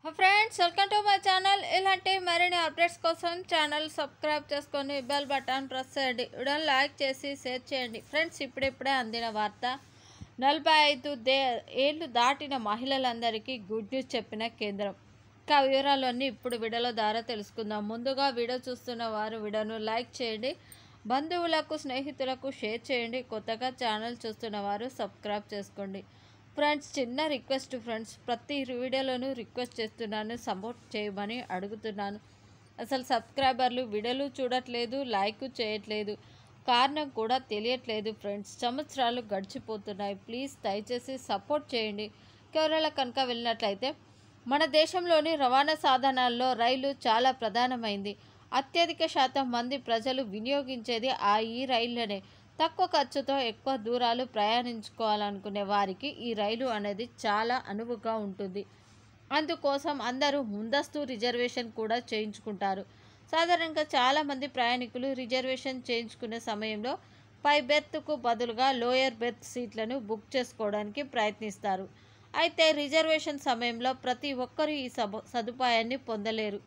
friends welcome to my channel ఇలాంటి మరిన్ని updates కోసం ఛానల్ సబ్స్క్రైబ్ చేసుకొని బెల్ బటన్ ప్రెస్ చేయండి వీడియో లైక్ చేసి షేర్ చేయండి ఫ్రెండ్స్ ఇప్పుడిప్పుడే అందిన వార్త నలభై ఐదు దే ఏళ్ళు దాటిన మహిళలందరికీ గుడ్ న్యూస్ చెప్పిన కేంద్రం ఇంకా వివరాలన్నీ ఇప్పుడు వీడియోలో ద్వారా తెలుసుకుందాం ముందుగా వీడియో చూస్తున్న వారు వీడియోను లైక్ చేయండి బంధువులకు స్నేహితులకు షేర్ చేయండి కొత్తగా ఛానల్ చూస్తున్న వారు సబ్స్క్రైబ్ చేసుకోండి ఫ్రెండ్స్ చిన్న రిక్వెస్ట్ ఫ్రెండ్స్ ప్రతి వీడియోలోనూ రిక్వెస్ట్ చేస్తున్నాను సపోర్ట్ చేయమని అడుగుతున్నాను అసలు సబ్స్క్రైబర్లు వీడియోలు చూడట్లేదు లైక్ చేయట్లేదు కారణం కూడా తెలియట్లేదు ఫ్రెండ్స్ సంవత్సరాలు గడిచిపోతున్నాయి ప్లీజ్ దయచేసి సపోర్ట్ చేయండి కేరళ కనుక వెళ్ళినట్లయితే మన దేశంలోని రవాణా సాధనాల్లో రైలు చాలా ప్రధానమైంది అత్యధిక శాతం మంది ప్రజలు వినియోగించేది ఆ ఈ రైళ్లనే తక్కువ ఖర్చుతో ఎక్కువ దూరాలు ప్రయాణించుకోవాలనుకునే వారికి ఈ రైలు అనేది చాలా అనువుగా ఉంటుంది అందుకోసం అందరూ ముందస్తు రిజర్వేషన్ కూడా చేయించుకుంటారు సాధారణంగా చాలామంది ప్రయాణికులు రిజర్వేషన్ చేయించుకునే సమయంలో పై బెర్త్కు బదులుగా లోయర్ బెర్త్ సీట్లను బుక్ చేసుకోవడానికి ప్రయత్నిస్తారు అయితే రిజర్వేషన్ సమయంలో ప్రతి ఒక్కరూ ఈ సబ సదుపాయాన్ని పొందలేరు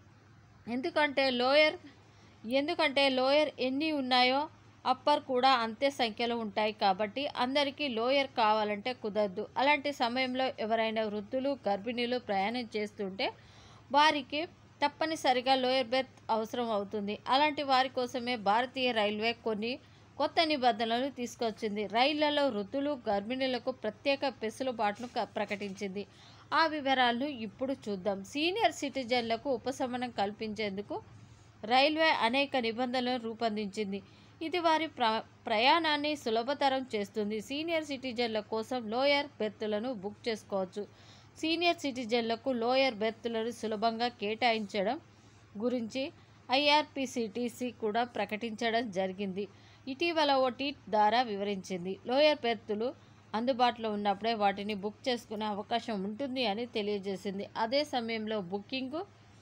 ఎందుకంటే లోయర్ ఎందుకంటే లోయర్ ఎన్ని ఉన్నాయో అప్పర్ కూడా అంతే సంఖ్యలో ఉంటాయి కాబట్టి అందరికీ లోయర్ కావాలంటే కుదరదు అలాంటి సమయంలో ఎవరైనా వృద్ధులు గర్భిణీలు ప్రయాణం చేస్తుంటే వారికి తప్పనిసరిగా లోయర్ బెర్త్ అవసరం అవుతుంది అలాంటి వారి కోసమే భారతీయ రైల్వే కొన్ని కొత్త నిబంధనలు తీసుకొచ్చింది రైళ్లలో వృద్ధులు గర్భిణీలకు ప్రత్యేక వెసులుబాటును క- ప్రకటించింది ఆ వివరాలను ఇప్పుడు చూద్దాం సీనియర్ సిటిజన్లకు ఉపశమనం కల్పించేందుకు రైల్వే అనేక నిబంధనలను రూపొందించింది ఇది వారి ప్ర ప్రయాణాన్ని సులభతరం చేస్తుంది సీనియర్ సిటిజన్ల కోసం లోయర్ బెర్తులను బుక్ చేసుకోవచ్చు సీనియర్ సిటిజన్లకు లోయర్ బెర్తులను సులభంగా కేటాయించడం గురించి ఐఆర్పిసిటిసి కూడా ప్రకటించడం జరిగింది ఇటీవల ఓ ట్వీట్ ద్వారా వివరించింది లోయర్ బెర్తులు అందుబాటులో ఉన్నప్పుడే వాటిని బుక్ చేసుకునే అవకాశం ఉంటుంది అని తెలియజేసింది అదే సమయంలో బుకింగ్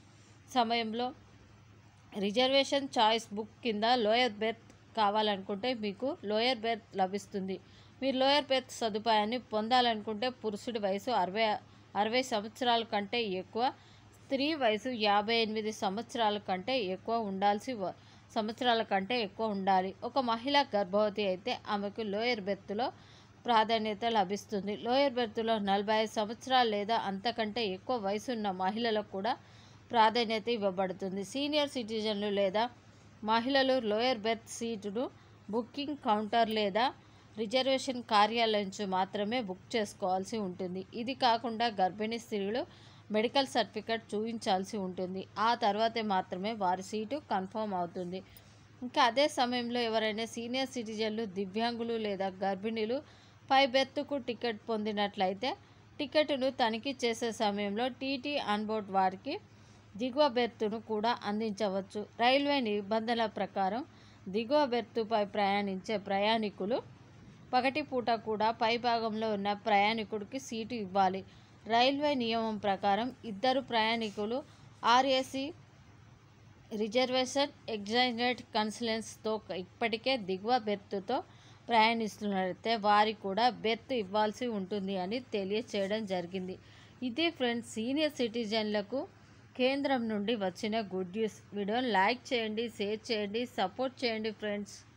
సమయంలో రిజర్వేషన్ చాయిస్ బుక్ కింద లోయర్ బెర్త్ కావాలనుకుంటే మీకు లోయర్ బెర్త్ లభిస్తుంది మీరు లోయర్ బెర్త్ సదుపాయాన్ని పొందాలనుకుంటే పురుషుడి వయసు అరవై అరవై సంవత్సరాల కంటే ఎక్కువ స్త్రీ వయసు యాభై ఎనిమిది సంవత్సరాల కంటే ఎక్కువ ఉండాల్సి వ- సంవత్సరాల కంటే ఎక్కువ ఉండాలి ఒక మహిళ గర్భవతి అయితే ఆమెకు లోయర్ బెర్త్లో ప్రాధాన్యత లభిస్తుంది లోయర్ బెర్త్లో నలభై ఐదు సంవత్సరాలు లేదా అంతకంటే ఎక్కువ వయసు ఉన్న మహిళలకు కూడా ప్రాధాన్యత ఇవ్వబడుతుంది సీనియర్ సిటిజన్లు లేదా మహిళలు లోయర్ బెర్త్ సీటును బుకింగ్ కౌంటర్ లేదా రిజర్వేషన్ కార్యాలయం నుంచి మాత్రమే బుక్ చేసుకోవాల్సి ఉంటుంది ఇది కాకుండా గర్భిణీ స్త్రీలు మెడికల్ సర్టిఫికేట్ చూపించాల్సి ఉంటుంది ఆ తర్వాతే మాత్రమే వారి సీటు కన్ఫర్మ్ అవుతుంది ఇంకా అదే సమయంలో ఎవరైనా సీనియర్ సిటిజన్లు దివ్యాంగులు లేదా గర్భిణీలు పై బెర్త్కు టికెట్ పొందినట్లయితే టికెట్ను తనిఖీ చేసే సమయంలో టీటీ ఆన్బోర్డ్ వారికి దిగువ బెర్తును కూడా అందించవచ్చు రైల్వే నిబంధనల ప్రకారం దిగువ బెర్తుపై ప్రయాణించే ప్రయాణికులు పగటిపూట కూడా పై భాగంలో ఉన్న ప్రయాణికుడికి సీటు ఇవ్వాలి రైల్వే నియమం ప్రకారం ఇద్దరు ప్రయాణికులు ఆర్ఏసీ రిజర్వేషన్ ఎగ్జైనెట్ కన్సలెన్స్తో ఇప్పటికే దిగువ బెర్త్తో ప్రయాణిస్తున్నట్లయితే వారికి కూడా బెర్త్ ఇవ్వాల్సి ఉంటుంది అని తెలియచేయడం జరిగింది ఇది ఫ్రెండ్స్ సీనియర్ సిటిజన్లకు కేంద్రం నుండి వచ్చిన గుడ్ న్యూస్ వీడియోని లైక్ చేయండి షేర్ చేయండి సపోర్ట్ చేయండి ఫ్రెండ్స్